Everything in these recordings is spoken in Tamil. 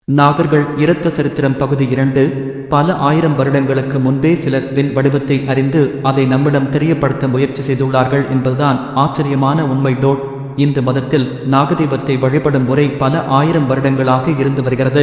நாகர்கள் இரத்த சரித்திரம் பகுதி இரண்டு பல ஆயிரம் வருடங்களுக்கு முன்பே சிலர் வின் வடிவத்தை அறிந்து அதை நம்மிடம் தெரியப்படுத்த முயற்சி செய்துள்ளார்கள் என்பதுதான் ஆச்சரியமான உண்மை டோட் இந்து மதத்தில் நாகதெய்வத்தை வழிபடும் முறை பல ஆயிரம் வருடங்களாக இருந்து வருகிறது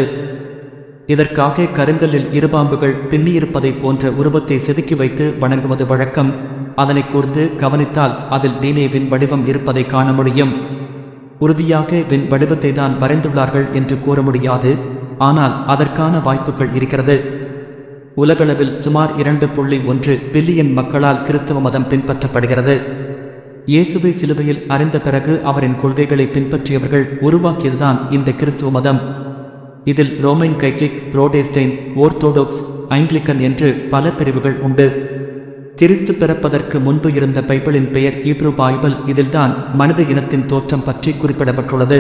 இதற்காக கருங்கல்லில் இருபாம்புகள் பின்னியிருப்பதைப் போன்ற உருவத்தை செதுக்கி வைத்து வணங்குவது வழக்கம் அதனை கூர்ந்து கவனித்தால் அதில் டீனேவின் வடிவம் இருப்பதை காண முடியும் உறுதியாக வின் வடிவத்தை தான் வரைந்துள்ளார்கள் என்று கூற முடியாது ஆனால் அதற்கான வாய்ப்புகள் இருக்கிறது உலகளவில் சுமார் இரண்டு புள்ளி ஒன்று பில்லியன் மக்களால் கிறிஸ்தவ மதம் பின்பற்றப்படுகிறது இயேசுவை சிலுவையில் அறிந்த பிறகு அவரின் கொள்கைகளை பின்பற்றியவர்கள் உருவாக்கியதுதான் இந்த கிறிஸ்துவ மதம் இதில் ரோமன் கைக்லிக் புரோடெஸ்டைன் ஓர்த்தோடாக்ஸ் ஐங்கிலிக்கன் என்று பல பிரிவுகள் உண்டு கிறிஸ்து பிறப்பதற்கு முன்பு இருந்த பைபிளின் பெயர் ஈப்ரூ பைபிள் இதில்தான் மனித இனத்தின் தோற்றம் பற்றி குறிப்பிடப்பட்டுள்ளது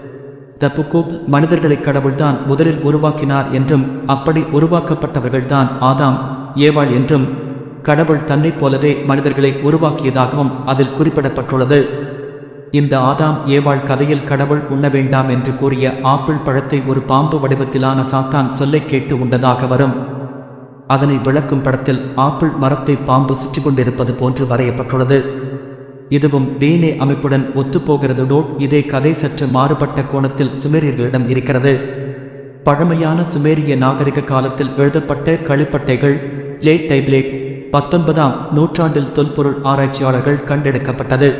த புக்கூப் மனிதர்களை கடவுள்தான் முதலில் உருவாக்கினார் என்றும் அப்படி உருவாக்கப்பட்டவர்கள்தான் ஆதாம் ஏவாள் என்றும் கடவுள் தன்னைப் போலவே மனிதர்களை உருவாக்கியதாகவும் அதில் குறிப்பிடப்பட்டுள்ளது இந்த ஆதாம் ஏவாள் கதையில் கடவுள் உண்ண வேண்டாம் என்று கூறிய ஆப்பிள் பழத்தை ஒரு பாம்பு வடிவத்திலான சாத்தான் சொல்லைக் கேட்டு உண்டதாக வரும் அதனை விளக்கும் படத்தில் ஆப்பிள் மரத்தை பாம்பு சுற்றி கொண்டிருப்பது போன்று வரையப்பட்டுள்ளது இதுவும் டிஎன்ஏ அமைப்புடன் ஒத்துப்போகிறதோடு இதே கதை சற்று மாறுபட்ட கோணத்தில் சுமேரியர்களிடம் இருக்கிறது பழமையான சுமேரிய நாகரிக காலத்தில் எழுதப்பட்ட களிப்பட்டைகள் லேட் டைப்லேட் பத்தொன்பதாம் நூற்றாண்டில் தொல்பொருள் ஆராய்ச்சியாளர்கள் கண்டெடுக்கப்பட்டது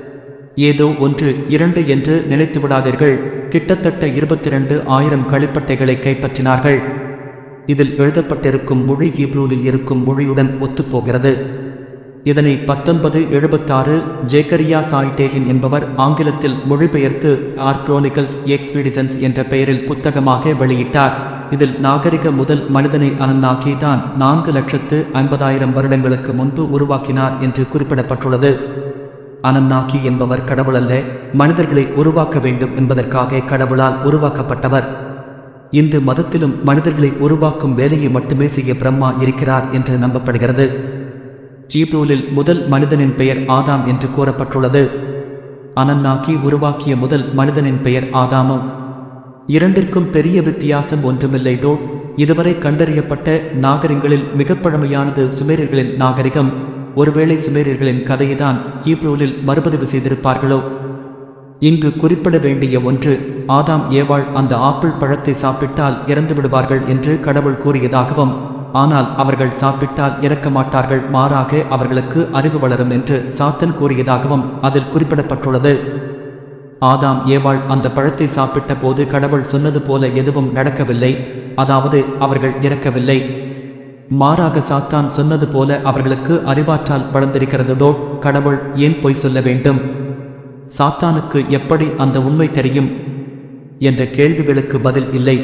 ஏதோ ஒன்று இரண்டு என்று நினைத்து விடாதீர்கள் கிட்டத்தட்ட இருபத்தி இரண்டு ஆயிரம் களிப்பட்டைகளை கைப்பற்றினார்கள் இதில் எழுதப்பட்டிருக்கும் மொழி ஹீப்ரூவில் இருக்கும் மொழியுடன் ஒத்துப்போகிறது இதனை பத்தொன்பது எழுபத்தாறு ஜேக்கரியா சாய்டேகின் என்பவர் ஆங்கிலத்தில் மொழிபெயர்த்து ஆர் குரோனிக்கல்ஸ் எக்ஸ்பீடிசன்ஸ் என்ற பெயரில் புத்தகமாக வெளியிட்டார் இதில் நாகரிக முதல் மனிதனை அனந்தாக்கி தான் நான்கு லட்சத்து ஐம்பதாயிரம் வருடங்களுக்கு முன்பு உருவாக்கினார் என்று குறிப்பிடப்பட்டுள்ளது அனன்னாக்கி என்பவர் கடவுளல்ல மனிதர்களை உருவாக்க வேண்டும் என்பதற்காக கடவுளால் உருவாக்கப்பட்டவர் இந்து மதத்திலும் மனிதர்களை உருவாக்கும் வேலையை மட்டுமே செய்ய பிரம்மா இருக்கிறார் என்று நம்பப்படுகிறது ஹீப்ரூலில் முதல் மனிதனின் பெயர் ஆதாம் என்று கூறப்பட்டுள்ளது அனன்னாக்கி உருவாக்கிய முதல் மனிதனின் பெயர் ஆதாமும் இரண்டிற்கும் பெரிய வித்தியாசம் ஒன்றுமில்லை டோ இதுவரை கண்டறியப்பட்ட நாகரிகங்களில் மிக பழமையானது சுமேரியர்களின் நாகரிகம் ஒருவேளை சுமேரியர்களின் கதையைதான் ஹீப்ரூலில் மறுபதிவு செய்திருப்பார்களோ இங்கு குறிப்பிட வேண்டிய ஒன்று ஆதாம் ஏவாள் அந்த ஆப்பிள் பழத்தை சாப்பிட்டால் இறந்து விடுவார்கள் என்று கடவுள் கூறியதாகவும் ஆனால் அவர்கள் சாப்பிட்டால் இறக்க மாட்டார்கள் மாறாக அவர்களுக்கு அறிவு வளரும் என்று சாத்தன் கூறியதாகவும் அதில் குறிப்பிடப்பட்டுள்ளது ஆதாம் ஏவாள் அந்த பழத்தை சாப்பிட்ட போது கடவுள் சொன்னது போல எதுவும் நடக்கவில்லை அதாவது அவர்கள் இறக்கவில்லை மாறாக சாத்தான் சொன்னது போல அவர்களுக்கு அறிவாற்றால் வளர்ந்திருக்கிறதோ கடவுள் ஏன் பொய் சொல்ல வேண்டும் சாத்தானுக்கு எப்படி அந்த உண்மை தெரியும் என்ற கேள்விகளுக்கு பதில் இல்லை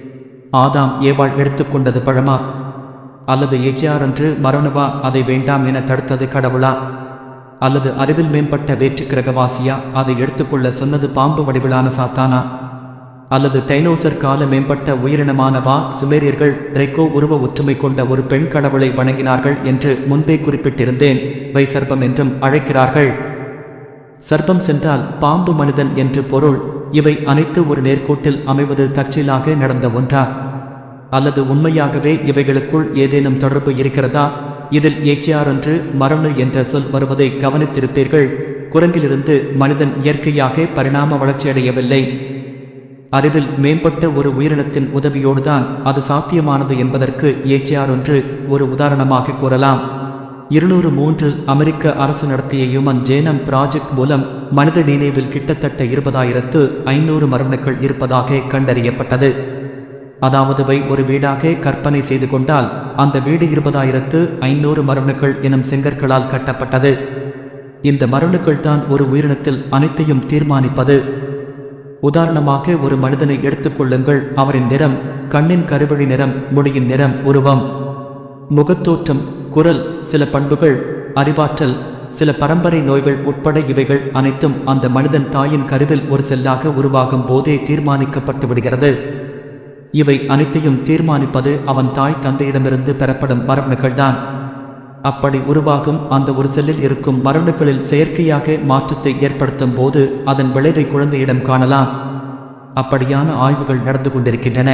ஆதாம் ஏவாள் எடுத்துக்கொண்டது பழமா அல்லது எஜியாரன்று மரணவா அதை வேண்டாம் என தடுத்தது கடவுளா அல்லது அறிவில் மேம்பட்ட வேற்று கிரகவாசியா அதை எடுத்துக்கொள்ள சொன்னது பாம்பு வடிவிலான சாத்தானா அல்லது டைனோசர் கால மேம்பட்ட உயிரினமானவா சுமேரியர்கள் டிரைக்கோ உருவ ஒற்றுமை கொண்ட ஒரு பெண் கடவுளை வணங்கினார்கள் என்று முன்பே குறிப்பிட்டிருந்தேன் வை சர்ப்பம் என்றும் அழைக்கிறார்கள் சர்ப்பம் சென்றால் பாம்பு மனிதன் என்று பொருள் இவை அனைத்து ஒரு நேர்கோட்டில் அமைவது தற்செயலாக நடந்த ஒன்றா அல்லது உண்மையாகவே இவைகளுக்குள் ஏதேனும் தொடர்பு இருக்கிறதா இதில் ஏச்சியாரொன்று மரணு என்ற சொல் வருவதை கவனித்திருப்பீர்கள் குரங்கிலிருந்து மனிதன் இயற்கையாக பரிணாம வளர்ச்சியடையவில்லை அறிவில் மேம்பட்ட ஒரு உயிரினத்தின் உதவியோடுதான் அது சாத்தியமானது என்பதற்கு ஏச்சியாரொன்று ஒரு உதாரணமாக கூறலாம் இருநூறு மூன்றில் அமெரிக்க அரசு நடத்திய ஹியூமன் ஜேனம் ப்ராஜெக்ட் மூலம் மனித நினைவில் கிட்டத்தட்ட இருபதாயிரத்து ஐநூறு மரணங்கள் இருப்பதாக கண்டறியப்பட்டது அதாவது வை ஒரு வீடாக கற்பனை செய்து கொண்டால் அந்த வீடு இருபதாயிரத்து ஐநூறு மரணங்கள் எனும் செங்கற்களால் கட்டப்பட்டது இந்த மரணுக்கள் தான் ஒரு உயிரினத்தில் அனைத்தையும் தீர்மானிப்பது உதாரணமாக ஒரு மனிதனை எடுத்துக்கொள்ளுங்கள் அவரின் நிறம் கண்ணின் கருவழி நிறம் முடியின் நிறம் உருவம் முகத்தோற்றம் குரல் சில பண்புகள் அறிவாற்றல் சில பரம்பரை நோய்கள் உட்பட இவைகள் அனைத்தும் அந்த மனிதன் தாயின் கருவில் ஒரு செல்லாக உருவாகும் போதே தீர்மானிக்கப்பட்டு விடுகிறது இவை அனைத்தையும் தீர்மானிப்பது அவன் தாய் தந்தையிடமிருந்து பெறப்படும் மரபணுக்கள்தான் அப்படி உருவாகும் அந்த ஒரு செல்லில் இருக்கும் மரபணுக்களில் செயற்கையாக மாற்றத்தை ஏற்படுத்தும் போது அதன் விளைவை குழந்தையிடம் காணலாம் அப்படியான ஆய்வுகள் நடந்து கொண்டிருக்கின்றன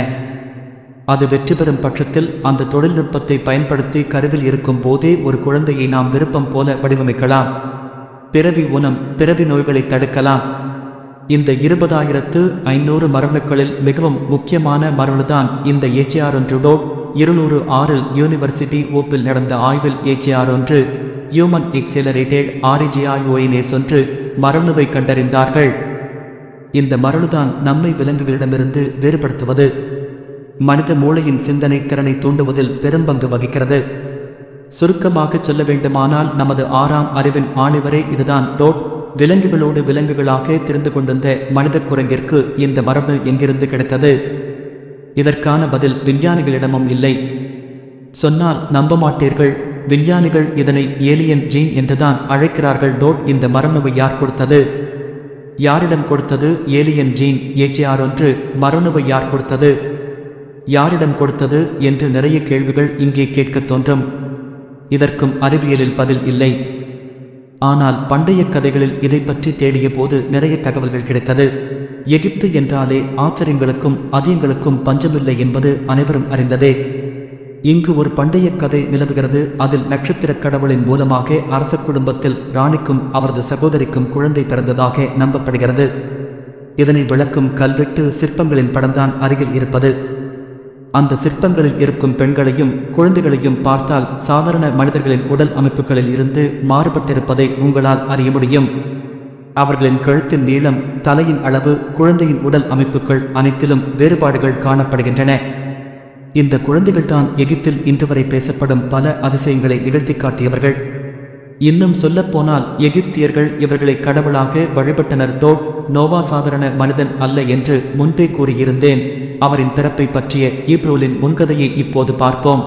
அது வெற்றி பெறும் பட்சத்தில் அந்த தொழில்நுட்பத்தை பயன்படுத்தி கருவில் இருக்கும் போதே ஒரு குழந்தையை நாம் விருப்பம் போல வடிவமைக்கலாம் பிறவி உணம் பிறவி நோய்களை தடுக்கலாம் இந்த இருபதாயிரத்து ஐநூறு மரபணுக்களில் மிகவும் முக்கியமான மரபணுதான் இந்த ஏச்சிஆர் ஒன்று டோட் இருநூறு ஆறில் யூனிவர்சிட்டி ஓப்பில் நடந்த ஆய்வில் ஏச்சிஆர் ஒன்று ஹியூமன் எக்ஸெலரேட்டட் ஆரிஜிஆய்ஓயினேஸ் ஒன்று மரபணுவை கண்டறிந்தார்கள் இந்த மரபணுதான் நம்மை விலங்குகளிடமிருந்து வேறுபடுத்துவது மனித மூளையின் சிந்தனை திறனை தூண்டுவதில் பெரும்பங்கு வகிக்கிறது சுருக்கமாக சொல்ல வேண்டுமானால் நமது ஆறாம் அறிவின் ஆணிவரே இதுதான் டோட் விலங்குகளோடு விலங்குகளாக தெரிந்து கொண்டிருந்த மனித குரங்கிற்கு இந்த மரபு எங்கிருந்து கிடைத்தது இதற்கான பதில் விஞ்ஞானிகளிடமும் இல்லை சொன்னால் நம்ப மாட்டீர்கள் விஞ்ஞானிகள் இதனை ஏலியன் ஜீன் என்றுதான் அழைக்கிறார்கள் டோட் இந்த மரபணுவை யார் கொடுத்தது யாரிடம் கொடுத்தது ஏலியன் ஜீன் ஏச்சிஆர் ஒன்று மரபணுவை யார் கொடுத்தது யாரிடம் கொடுத்தது என்று நிறைய கேள்விகள் இங்கே கேட்கத் தோன்றும் இதற்கும் அறிவியலில் பதில் இல்லை ஆனால் பண்டைய கதைகளில் இதை பற்றி தேடிய போது நிறைய தகவல்கள் கிடைத்தது எகிப்து என்றாலே ஆச்சரியங்களுக்கும் அதியங்களுக்கும் பஞ்சமில்லை என்பது அனைவரும் அறிந்ததே இங்கு ஒரு பண்டைய கதை நிலவுகிறது அதில் நட்சத்திரக் கடவுளின் மூலமாக அரச குடும்பத்தில் ராணிக்கும் அவரது சகோதரிக்கும் குழந்தை பிறந்ததாக நம்பப்படுகிறது இதனை விளக்கும் கல்வெட்டு சிற்பங்களின் படம்தான் அருகில் இருப்பது அந்த சிற்பங்களில் இருக்கும் பெண்களையும் குழந்தைகளையும் பார்த்தால் சாதாரண மனிதர்களின் உடல் அமைப்புகளில் இருந்து மாறுபட்டிருப்பதை உங்களால் அறிய முடியும் அவர்களின் கழுத்தின் நீளம் தலையின் அளவு குழந்தையின் உடல் அமைப்புகள் அனைத்திலும் வேறுபாடுகள் காணப்படுகின்றன இந்த குழந்தைகள்தான் எகிப்தில் இன்று வரை பேசப்படும் பல அதிசயங்களை நிகழ்த்தி காட்டியவர்கள் இன்னும் சொல்லப்போனால் எகிப்தியர்கள் இவர்களை கடவுளாக வழிபட்டனர் டோட் நோவா சாதாரண மனிதன் அல்ல என்று முன்பே கூறியிருந்தேன் அவரின் பிறப்பை பற்றிய ஈப்ரோலின் முன்கதையை இப்போது பார்ப்போம்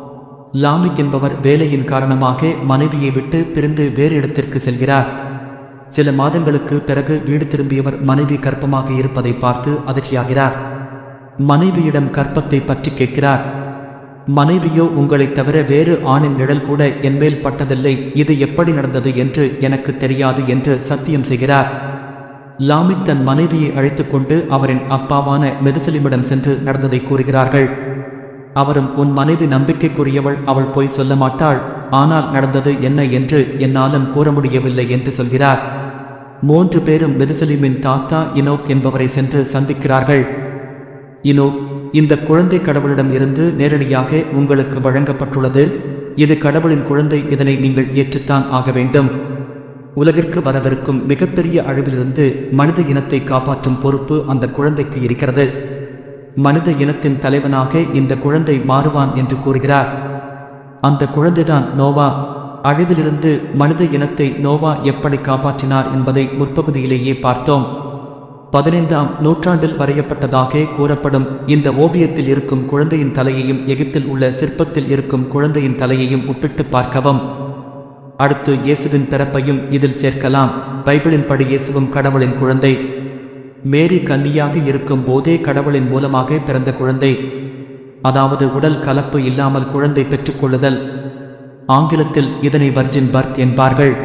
லாமிக் என்பவர் வேலையின் காரணமாக மனைவியை விட்டு பிரிந்து வேறு இடத்திற்கு செல்கிறார் சில மாதங்களுக்கு பிறகு வீடு திரும்பியவர் மனைவி கர்ப்பமாக இருப்பதை பார்த்து அதிர்ச்சியாகிறார் மனைவியிடம் கற்பத்தை பற்றி கேட்கிறார் மனைவியோ உங்களைத் தவிர வேறு ஆணின் நிழல் கூட என்மேல் பட்டதில்லை இது எப்படி நடந்தது என்று எனக்கு தெரியாது என்று சத்தியம் செய்கிறார் லாமிக் தன் மனைவியை அழைத்துக் கொண்டு அவரின் அப்பாவான மெதுசலிமிடம் சென்று நடந்ததை கூறுகிறார்கள் அவரும் உன் மனைவி நம்பிக்கைக்குரியவள் அவள் போய் சொல்ல மாட்டாள் ஆனால் நடந்தது என்ன என்று என்னாலும் கூற முடியவில்லை என்று சொல்கிறார் மூன்று பேரும் மெதுசலிமின் தாத்தா இனோக் என்பவரை சென்று சந்திக்கிறார்கள் இனோக் இந்த குழந்தை கடவுளிடம் இருந்து நேரடியாக உங்களுக்கு வழங்கப்பட்டுள்ளது இது கடவுளின் குழந்தை இதனை நீங்கள் ஏற்றுத்தான் ஆக வேண்டும் உலகிற்கு வரவிருக்கும் மிகப்பெரிய அழிவிலிருந்து மனித இனத்தை காப்பாற்றும் பொறுப்பு அந்த குழந்தைக்கு இருக்கிறது மனித இனத்தின் தலைவனாக இந்த குழந்தை மாறுவான் என்று கூறுகிறார் அந்த குழந்தைதான் நோவா அழிவிலிருந்து மனித இனத்தை நோவா எப்படி காப்பாற்றினார் என்பதை முற்பகுதியிலேயே பார்த்தோம் பதினைந்தாம் நூற்றாண்டில் வரையப்பட்டதாக கூறப்படும் இந்த ஓவியத்தில் இருக்கும் குழந்தையின் தலையையும் எகிப்தில் உள்ள சிற்பத்தில் இருக்கும் குழந்தையின் தலையையும் ஒப்பிட்டு பார்க்கவும் அடுத்து இயேசுவின் பிறப்பையும் இதில் சேர்க்கலாம் பைபிளின் படி இயேசுவும் கடவுளின் குழந்தை மேரி கன்னியாக இருக்கும் போதே கடவுளின் மூலமாக பிறந்த குழந்தை அதாவது உடல் கலப்பு இல்லாமல் குழந்தை பெற்றுக்கொள்ளுதல் ஆங்கிலத்தில் இதனை வர்ஜின் பர்த் என்பார்கள்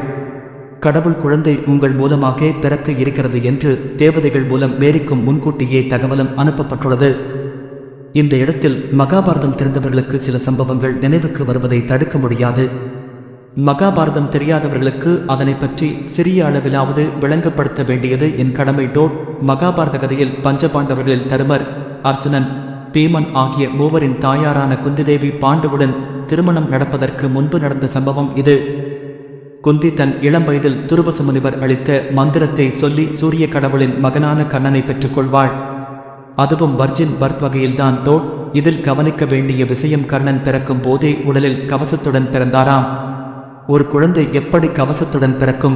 கடவுள் குழந்தை உங்கள் மூலமாக பிறக்க இருக்கிறது என்று தேவதைகள் மூலம் மேரிக்கும் முன்கூட்டியே தகவலும் அனுப்பப்பட்டுள்ளது இந்த இடத்தில் மகாபாரதம் தெரிந்தவர்களுக்கு சில சம்பவங்கள் நினைவுக்கு வருவதை தடுக்க முடியாது மகாபாரதம் தெரியாதவர்களுக்கு அதனை பற்றி சிறிய அளவிலாவது விளங்கப்படுத்த வேண்டியது என் கடமை டோட் மகாபாரத கதையில் பஞ்சபாண்டவர்களில் தருமர் அர்சுனன் பீமன் ஆகிய மூவரின் தாயாரான குந்திதேவி பாண்டுவுடன் திருமணம் நடப்பதற்கு முன்பு நடந்த சம்பவம் இது குந்தி தன் இளம் வயதில் துருவச முனிவர் அளித்த மந்திரத்தை சொல்லி சூரிய கடவுளின் மகனான கண்ணனை பெற்றுக்கொள்வாள் அதுவும் வர்ஜின் பர்த் வகையில்தான் டோட் இதில் கவனிக்க வேண்டிய விஷயம் கர்ணன் பிறக்கும் போதே உடலில் கவசத்துடன் பிறந்தாராம் ஒரு குழந்தை எப்படி கவசத்துடன் பிறக்கும்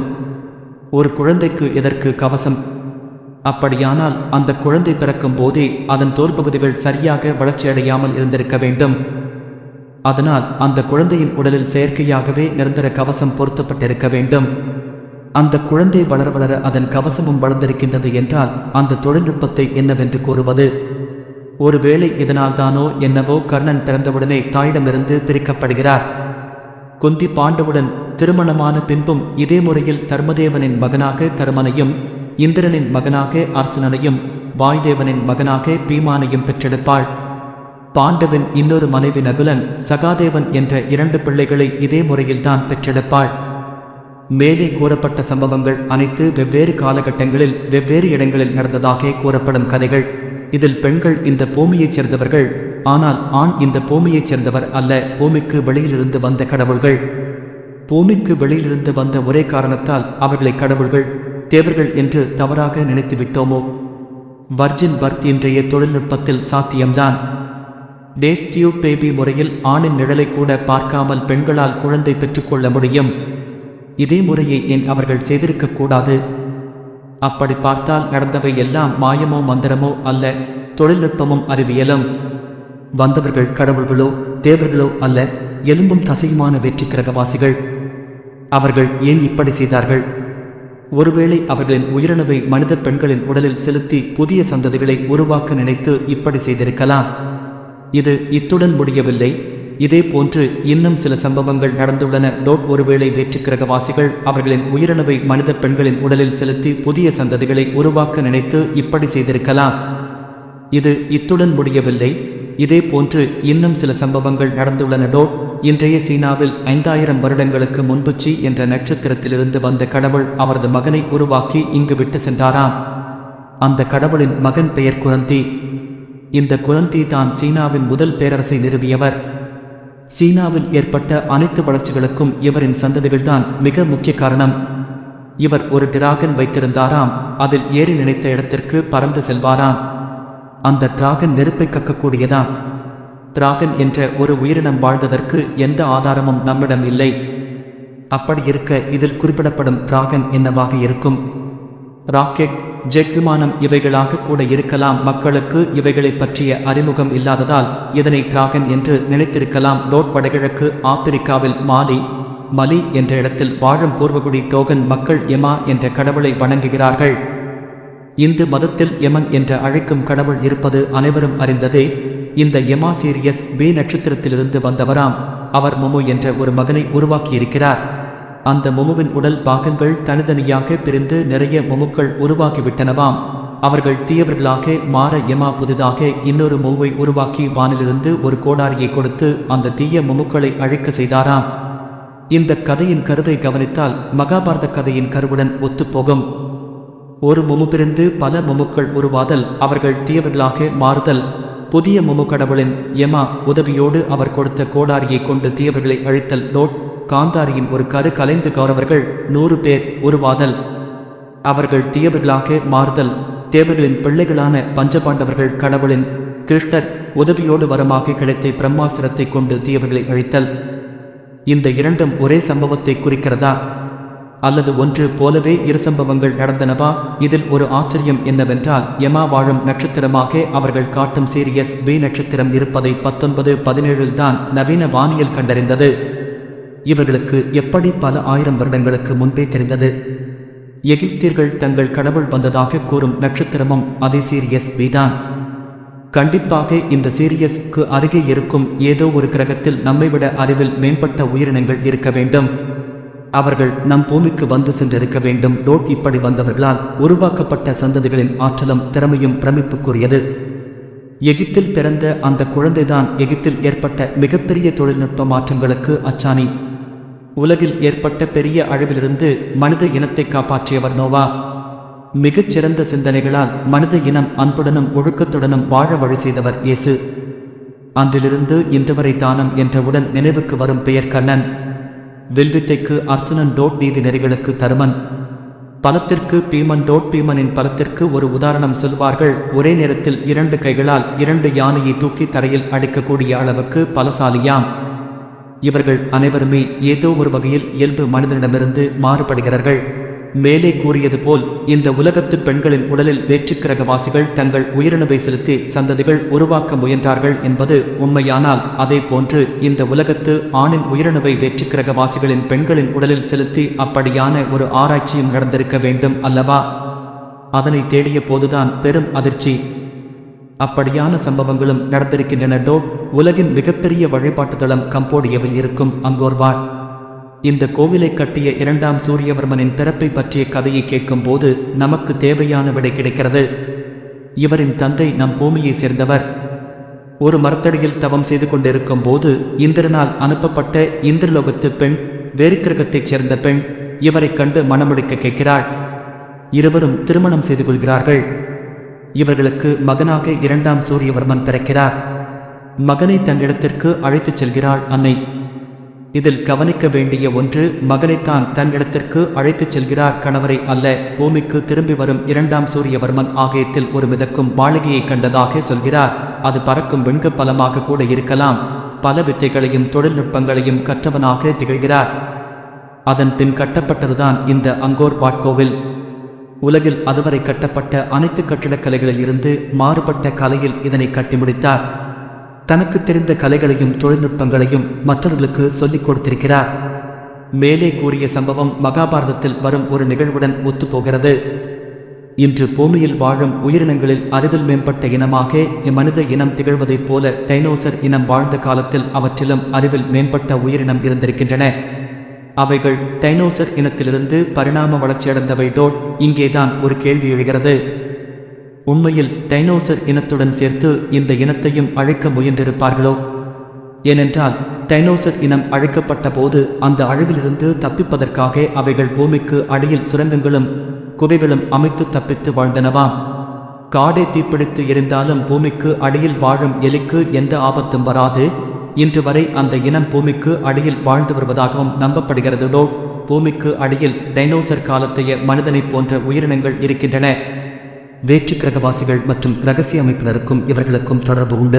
ஒரு குழந்தைக்கு எதற்கு கவசம் அப்படியானால் அந்த குழந்தை பிறக்கும் போதே அதன் தோற்பகுதிகள் சரியாக வளர்ச்சியடையாமல் இருந்திருக்க வேண்டும் அதனால் அந்த குழந்தையின் உடலில் செயற்கையாகவே நிரந்தர கவசம் பொருத்தப்பட்டிருக்க வேண்டும் அந்த குழந்தை வளர வளர அதன் கவசமும் வளர்ந்திருக்கின்றது என்றால் அந்த தொழில்நுட்பத்தை என்னவென்று கூறுவது ஒருவேளை இதனால்தானோ என்னவோ கர்ணன் பிறந்தவுடனே தாயிடமிருந்து பிரிக்கப்படுகிறார் குந்தி பாண்டவுடன் திருமணமான பின்பும் இதே முறையில் தர்மதேவனின் மகனாக தருமனையும் இந்திரனின் மகனாக அர்சுனனையும் வாயுதேவனின் மகனாக பீமானையும் பெற்றெடுப்பாள் பாண்டவன் இன்னொரு மனைவி நகுலன் சகாதேவன் என்ற இரண்டு பிள்ளைகளை இதே முறையில்தான் பெற்றெடுப்பாள் மேலே கூறப்பட்ட சம்பவங்கள் அனைத்து வெவ்வேறு காலகட்டங்களில் வெவ்வேறு இடங்களில் நடந்ததாக கூறப்படும் கதைகள் இதில் பெண்கள் இந்த பூமியைச் சேர்ந்தவர்கள் ஆனால் ஆண் இந்த பூமியைச் சேர்ந்தவர் அல்ல பூமிக்கு வெளியிலிருந்து வந்த கடவுள்கள் பூமிக்கு வெளியிலிருந்து வந்த ஒரே காரணத்தால் அவர்களை கடவுள்கள் தேவர்கள் என்று தவறாக நினைத்து விட்டோமோ வர்ஜின் பர்த் இன்றைய தொழில்நுட்பத்தில் சாத்தியம்தான் டேஸ் டியூப் பேபி முறையில் ஆணின் நிழலை கூட பார்க்காமல் பெண்களால் குழந்தை பெற்றுக்கொள்ள முடியும் இதே முறையை ஏன் அவர்கள் செய்திருக்கக்கூடாது அப்படி பார்த்தால் நடந்தவை எல்லாம் மாயமோ மந்திரமோ அல்ல தொழில்நுட்பமும் அறிவியலும் வந்தவர்கள் கடவுள்களோ தேவர்களோ அல்ல எலும்பும் தசையுமான வெற்றி கிரகவாசிகள் அவர்கள் ஏன் இப்படி செய்தார்கள் ஒருவேளை அவர்களின் உயிரினவை மனித பெண்களின் உடலில் செலுத்தி புதிய சந்ததிகளை உருவாக்க நினைத்து இப்படி செய்திருக்கலாம் இது இத்துடன் முடியவில்லை இதே போன்று இன்னும் சில சம்பவங்கள் நடந்துள்ளன டோட் ஒருவேளை வேற்று கிரகவாசிகள் அவர்களின் உயிரினவை மனித பெண்களின் உடலில் செலுத்தி புதிய சந்ததிகளை உருவாக்க நினைத்து இப்படி செய்திருக்கலாம் இது இத்துடன் முடியவில்லை இதே போன்று இன்னும் சில சம்பவங்கள் நடந்துள்ளன டோட் இன்றைய சீனாவில் ஐந்தாயிரம் வருடங்களுக்கு முன்பு சி என்ற நட்சத்திரத்திலிருந்து வந்த கடவுள் அவரது மகனை உருவாக்கி இங்கு விட்டு சென்றாராம் அந்த கடவுளின் மகன் பெயர் குரந்தி இந்த குரந்தி தான் சீனாவின் முதல் பேரரசை நிறுவியவர் சீனாவில் ஏற்பட்ட அனைத்து வளர்ச்சிகளுக்கும் இவரின் சந்ததிகள்தான் மிக முக்கிய காரணம் இவர் ஒரு டிராகன் வைத்திருந்தாராம் அதில் ஏறி நினைத்த இடத்திற்கு பறந்து செல்வாராம் அந்த டிராகன் நெருப்பை கக்கக்கூடியதாம் டிராகன் என்ற ஒரு உயிரினம் வாழ்ந்ததற்கு எந்த ஆதாரமும் நம்மிடம் இல்லை அப்படி இருக்க இதில் குறிப்பிடப்படும் டிராகன் என்னவாக இருக்கும் ராக்கெட் ஜெட் விமானம் இவைகளாக கூட இருக்கலாம் மக்களுக்கு இவைகளை பற்றிய அறிமுகம் இல்லாததால் இதனை டிராகன் என்று நினைத்திருக்கலாம் டோட் வடகிழக்கு ஆப்பிரிக்காவில் மாலி மலி என்ற இடத்தில் வாழும் பூர்வகுடி டோகன் மக்கள் எமா என்ற கடவுளை வணங்குகிறார்கள் இந்து மதத்தில் யமன் என்ற அழைக்கும் கடவுள் இருப்பது அனைவரும் அறிந்ததே இந்த யமா சீரியஸ் பி நட்சத்திரத்திலிருந்து வந்தவராம் அவர் முமு என்ற ஒரு மகனை உருவாக்கியிருக்கிறார் அந்த முமுவின் உடல் பாகங்கள் தனித்தனியாக பிரிந்து நிறைய முமுக்கள் உருவாகிவிட்டனவாம் அவர்கள் தீயவர்களாக மாற யமா புதிதாக இன்னொரு முவை உருவாக்கி வானிலிருந்து ஒரு கோடாரியை கொடுத்து அந்த தீய முமுக்களை அழிக்க செய்தாராம் இந்த கதையின் கருவை கவனித்தால் மகாபாரத கதையின் கருவுடன் ஒத்துப்போகும் ஒரு முமு பிரிந்து பல முமுக்கள் உருவாதல் அவர்கள் தீயவர்களாக மாறுதல் புதிய முமு கடவுளின் யமா உதவியோடு அவர் கொடுத்த கோடாரியை கொண்டு தீயவர்களை அழித்தல் டோட் காந்தாரியின் ஒரு கரு கலைந்து கௌரவர்கள் நூறு பேர் உருவாதல் அவர்கள் தீயவர்களாக மாறுதல் தேவர்களின் பிள்ளைகளான பஞ்சபாண்டவர்கள் கடவுளின் கிருஷ்ணர் உதவியோடு வரமாக கிடைத்த பிரம்மாசிரத்தை கொண்டு தீயவர்களை அழித்தல் இந்த இரண்டும் ஒரே சம்பவத்தை குறிக்கிறதா அல்லது ஒன்று போலவே இரு சம்பவங்கள் நடந்தனவா இதில் ஒரு ஆச்சரியம் என்னவென்றால் யமா வாழும் நட்சத்திரமாக அவர்கள் காட்டும் சீரியஸ் பி நட்சத்திரம் இருப்பதை பத்தொன்பது பதினேழில் தான் நவீன வானியல் கண்டறிந்தது இவர்களுக்கு எப்படி பல ஆயிரம் வருடங்களுக்கு முன்பே தெரிந்தது எகிப்தியர்கள் தங்கள் கடவுள் வந்ததாக கூறும் நட்சத்திரமும் அதே சீரியஸ் பி தான் கண்டிப்பாக இந்த சீரியஸ்க்கு அருகே இருக்கும் ஏதோ ஒரு கிரகத்தில் நம்மை விட அறிவில் மேம்பட்ட உயிரினங்கள் இருக்க வேண்டும் அவர்கள் நம் பூமிக்கு வந்து சென்றிருக்க வேண்டும் டோட் இப்படி வந்தவர்களால் உருவாக்கப்பட்ட சந்ததிகளின் ஆற்றலும் திறமையும் பிரமிப்புக்குரியது எகிப்தில் பிறந்த அந்த குழந்தைதான் எகிப்தில் ஏற்பட்ட மிகப்பெரிய தொழில்நுட்ப மாற்றங்களுக்கு அச்சாணி உலகில் ஏற்பட்ட பெரிய அழிவிலிருந்து மனித இனத்தை காப்பாற்றியவர் நோவா மிகச்சிறந்த சிந்தனைகளால் மனித இனம் அன்புடனும் ஒழுக்கத்துடனும் வாழ வழி செய்தவர் இயேசு அன்றிலிருந்து இன்று வரை தானம் என்றவுடன் நினைவுக்கு வரும் பெயர் கண்ணன் வில்வித்தைக்கு அர்சனன் டோட் நீதி நெறிகளுக்கு தருமன் பலத்திற்கு பீமன் டோட் பீமனின் பலத்திற்கு ஒரு உதாரணம் சொல்வார்கள் ஒரே நேரத்தில் இரண்டு கைகளால் இரண்டு யானையை தூக்கி தரையில் அடிக்கக்கூடிய அளவுக்கு பலசாலியாம் இவர்கள் அனைவருமே ஏதோ ஒரு வகையில் இயல்பு மனிதனிடமிருந்து மாறுபடுகிறார்கள் மேலே கூறியது போல் இந்த உலகத்து பெண்களின் உடலில் வேற்றுக்கிரகவாசிகள் தங்கள் உயிரினவை செலுத்தி சந்ததிகள் உருவாக்க முயன்றார்கள் என்பது உண்மையானால் அதே போன்று இந்த உலகத்து ஆணின் உயிரினவை வேற்றுக்கிரகவாசிகளின் பெண்களின் உடலில் செலுத்தி அப்படியான ஒரு ஆராய்ச்சியும் நடந்திருக்க வேண்டும் அல்லவா அதனை தேடிய போதுதான் பெரும் அதிர்ச்சி அப்படியான சம்பவங்களும் நடந்திருக்கின்றன டோட் உலகின் மிகப்பெரிய வழிபாட்டு தளம் கம்போடியாவில் இருக்கும் அங்கோர்வாட் இந்த கோவிலை கட்டிய இரண்டாம் சூரியவர்மனின் பிறப்பை பற்றிய கதையை கேட்கும்போது நமக்கு தேவையான விடை கிடைக்கிறது இவரின் தந்தை நம் பூமியை சேர்ந்தவர் ஒரு மரத்தடியில் தவம் செய்து கொண்டிருக்கும் போது இந்திரனால் அனுப்பப்பட்ட இந்திரலோகத்து பெண் வேறு கிரகத்தைச் சேர்ந்த பெண் இவரைக் கண்டு மணமுடிக்க கேட்கிறாள் இருவரும் திருமணம் செய்து கொள்கிறார்கள் இவர்களுக்கு மகனாக இரண்டாம் சூரியவர்மன் பிறக்கிறார் மகனை தன்னிடத்திற்கு அழைத்துச் செல்கிறாள் அன்னை இதில் கவனிக்க வேண்டிய ஒன்று மகனைத்தான் தன்னிடத்திற்கு அழைத்துச் செல்கிறார் கணவரை அல்ல பூமிக்கு திரும்பி வரும் இரண்டாம் சூரியவர்மன் ஆகியத்தில் ஒரு மிதக்கும் மாளிகையை கண்டதாக சொல்கிறார் அது பறக்கும் வெண்கப் பலமாக கூட இருக்கலாம் பல வித்தைகளையும் தொழில்நுட்பங்களையும் கற்றவனாக திகழ்கிறார் அதன் பின் கட்டப்பட்டதுதான் இந்த அங்கோர் வாட்கோவில் உலகில் அதுவரை கட்டப்பட்ட அனைத்து கட்டிடக்கலைகளில் இருந்து மாறுபட்ட கலையில் இதனை கட்டி முடித்தார் தனக்கு தெரிந்த கலைகளையும் தொழில்நுட்பங்களையும் மற்றவர்களுக்கு சொல்லிக் கொடுத்திருக்கிறார் மேலே கூறிய சம்பவம் மகாபாரதத்தில் வரும் ஒரு நிகழ்வுடன் ஒத்துப்போகிறது இன்று பூமியில் வாழும் உயிரினங்களில் அறிவில் மேம்பட்ட இனமாக இம்மனித இனம் திகழ்வதைப் போல டைனோசர் இனம் வாழ்ந்த காலத்தில் அவற்றிலும் அறிவில் மேம்பட்ட உயிரினம் இருந்திருக்கின்றன அவைகள் டைனோசர் இனத்திலிருந்து பரிணாம வளர்ச்சியடைந்தவை டோட் இங்கேதான் ஒரு கேள்வி எழுகிறது உண்மையில் டைனோசர் இனத்துடன் சேர்த்து இந்த இனத்தையும் அழைக்க முயன்றிருப்பார்களோ ஏனென்றால் டைனோசர் இனம் அழைக்கப்பட்ட போது அந்த அழிவிலிருந்து தப்பிப்பதற்காக அவைகள் பூமிக்கு அடியில் சுரங்கங்களும் குகைகளும் அமைத்து தப்பித்து வாழ்ந்தனவாம் காடே தீப்பிடித்து எரிந்தாலும் பூமிக்கு அடியில் வாழும் எலிக்கு எந்த ஆபத்தும் வராது இன்று வரை அந்த இனம் பூமிக்கு அடியில் வாழ்ந்து வருவதாகவும் நம்பப்படுகிறது டோட் பூமிக்கு அடியில் டைனோசர் காலத்தைய மனிதனைப் போன்ற உயிரினங்கள் இருக்கின்றன வேற்று கிரகவாசிகள் மற்றும் ரகசிய அமைப்பினருக்கும் இவர்களுக்கும் தொடர்பு உண்டு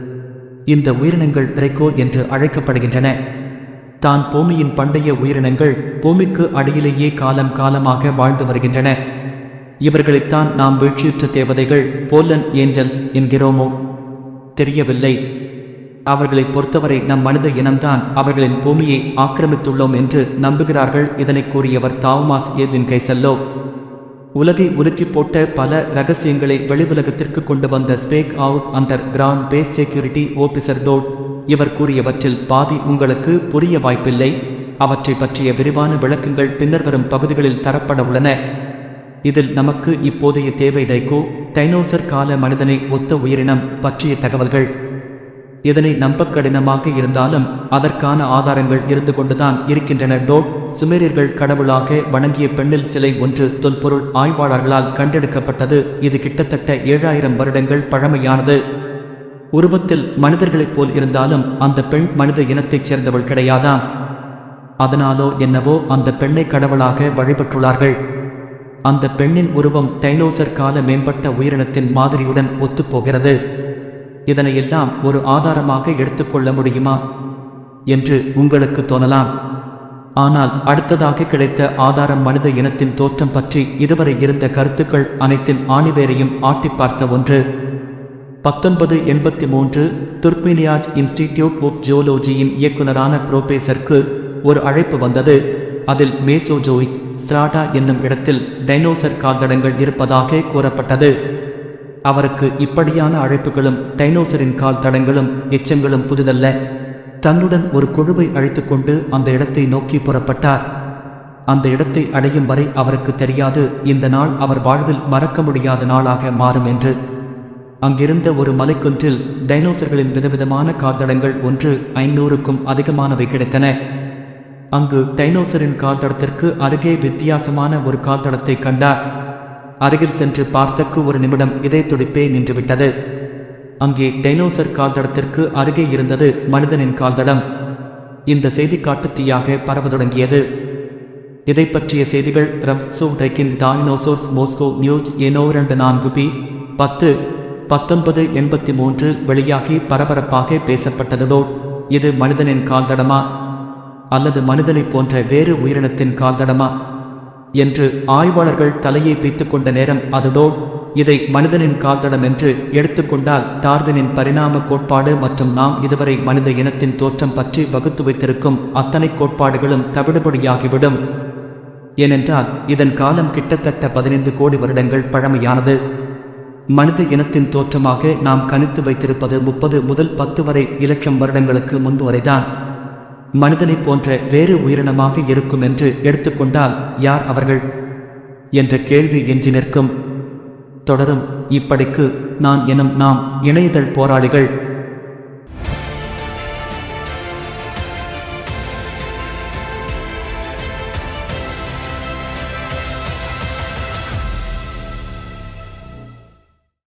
இந்த உயிரினங்கள் ரெக்கோ என்று அழைக்கப்படுகின்றன தான் பூமியின் பண்டைய உயிரினங்கள் பூமிக்கு அடியிலேயே காலம் காலமாக வாழ்ந்து வருகின்றன இவர்களைத்தான் நாம் வீழ்ச்சியுற்ற தேவதைகள் போலன் ஏஞ்சல்ஸ் என்கிறோமோ தெரியவில்லை அவர்களை பொறுத்தவரை நம் மனித இனம்தான் அவர்களின் பூமியை ஆக்கிரமித்துள்ளோம் என்று நம்புகிறார்கள் இதனை கூறியவர் தாவுமாஸ் ஏவின் கைசல்லோ உலகை உலுக்கி போட்ட பல ரகசியங்களை வெளிவுலகத்திற்கு கொண்டு வந்த speak out underground base security officer Todd இவர் கூறியவற்றில் பாதி உங்களுக்கு புரிய வாய்ப்பில்லை அவற்றை பற்றிய விரிவான விளக்கங்கள் பின்னர் வரும் பகுதிகளில் தரப்பட உள்ளன இதில் நமக்கு இப்போதைய தேவை டைகோ டைனோசர் கால மனிதனை ஒத்த உயிரினம் பற்றிய தகவல்கள் இதனை நம்ப கடினமாக இருந்தாலும் அதற்கான ஆதாரங்கள் இருந்து கொண்டுதான் இருக்கின்றன டோட் சுமேரியர்கள் கடவுளாக வணங்கிய பெண்ணில் சிலை ஒன்று தொல்பொருள் ஆய்வாளர்களால் கண்டெடுக்கப்பட்டது இது கிட்டத்தட்ட ஏழாயிரம் வருடங்கள் பழமையானது உருவத்தில் மனிதர்களைப் போல் இருந்தாலும் அந்த பெண் மனித இனத்தைச் சேர்ந்தவள் கிடையாதாம் அதனாலோ என்னவோ அந்த பெண்ணை கடவுளாக வழிபட்டுள்ளார்கள் அந்த பெண்ணின் உருவம் டைனோசர் கால மேம்பட்ட உயிரினத்தின் மாதிரியுடன் ஒத்துப்போகிறது இதனை எல்லாம் ஒரு ஆதாரமாக எடுத்துக்கொள்ள முடியுமா என்று உங்களுக்கு தோணலாம் ஆனால் அடுத்ததாக கிடைத்த ஆதாரம் மனித இனத்தின் தோற்றம் பற்றி இதுவரை இருந்த கருத்துக்கள் அனைத்தின் ஆணிவேரையும் ஆட்டி பார்த்த ஒன்று பத்தொன்பது எண்பத்தி மூன்று துர்க்மினியாஜ் இன்ஸ்டிடியூட் ஆஃப் ஜியோலஜியின் இயக்குனரான புரோபேசருக்கு ஒரு அழைப்பு வந்தது அதில் மேசோஜோயிக் ஸ்ராடா என்னும் இடத்தில் டைனோசர் கால்தடங்கள் இருப்பதாக கூறப்பட்டது அவருக்கு இப்படியான அழைப்புகளும் டைனோசரின் கால் தடங்களும் எச்சங்களும் புதிதல்ல தன்னுடன் ஒரு குழுவை அழைத்துக்கொண்டு அந்த இடத்தை நோக்கி புறப்பட்டார் அந்த இடத்தை அடையும் வரை அவருக்கு தெரியாது இந்த நாள் அவர் வாழ்வில் மறக்க முடியாத நாளாக மாறும் என்று அங்கிருந்த ஒரு மலைக்குன்றில் டைனோசர்களின் விதவிதமான கால்தடங்கள் ஒன்று ஐநூறுக்கும் அதிகமானவை கிடைத்தன அங்கு டைனோசரின் கால்தடத்திற்கு அருகே வித்தியாசமான ஒரு கால்தடத்தை கண்டார் அருகில் சென்று பார்த்தக்கு ஒரு நிமிடம் இதய துடிப்பே நின்றுவிட்டது அங்கே டைனோசர் கால்தடத்திற்கு அருகே இருந்தது மனிதனின் கால்தடம் இந்த செய்தி காட்டுத்தீயாக பரவ தொடங்கியது இதை பற்றிய செய்திகள் ரம்சோ டைக்கின் டாயினோசோர்ஸ் மோஸ்கோ நியூஸ் ஏனோ இரண்டு நான்கு பி பத்து பத்தொன்பது எண்பத்தி மூன்று வெளியாகி பரபரப்பாக பேசப்பட்டதோ இது மனிதனின் கால்தடமா அல்லது மனிதனைப் போன்ற வேறு உயிரினத்தின் கால்தடமா என்று ஆய்வாளர்கள் தலையை பிய்த்துக் கொண்ட நேரம் அதுடோ இதை மனிதனின் கால்தடம் என்று எடுத்துக்கொண்டால் டார்வினின் பரிணாம கோட்பாடு மற்றும் நாம் இதுவரை மனித இனத்தின் தோற்றம் பற்றி வகுத்து வைத்திருக்கும் அத்தனை கோட்பாடுகளும் தவிடுபடியாகிவிடும் ஏனென்றால் இதன் காலம் கிட்டத்தட்ட பதினைந்து கோடி வருடங்கள் பழமையானது மனித இனத்தின் தோற்றமாக நாம் கணித்து வைத்திருப்பது முப்பது முதல் பத்து வரை இலட்சம் வருடங்களுக்கு முன்பு வரைதான் மனிதனைப் போன்ற வேறு உயிரினமாக இருக்கும் என்று எடுத்துக்கொண்டால் யார் அவர்கள் என்ற கேள்வி எஞ்சி நிற்கும் தொடரும் இப்படிக்கு நான் எனும் நாம் இணையதழ் போராளிகள்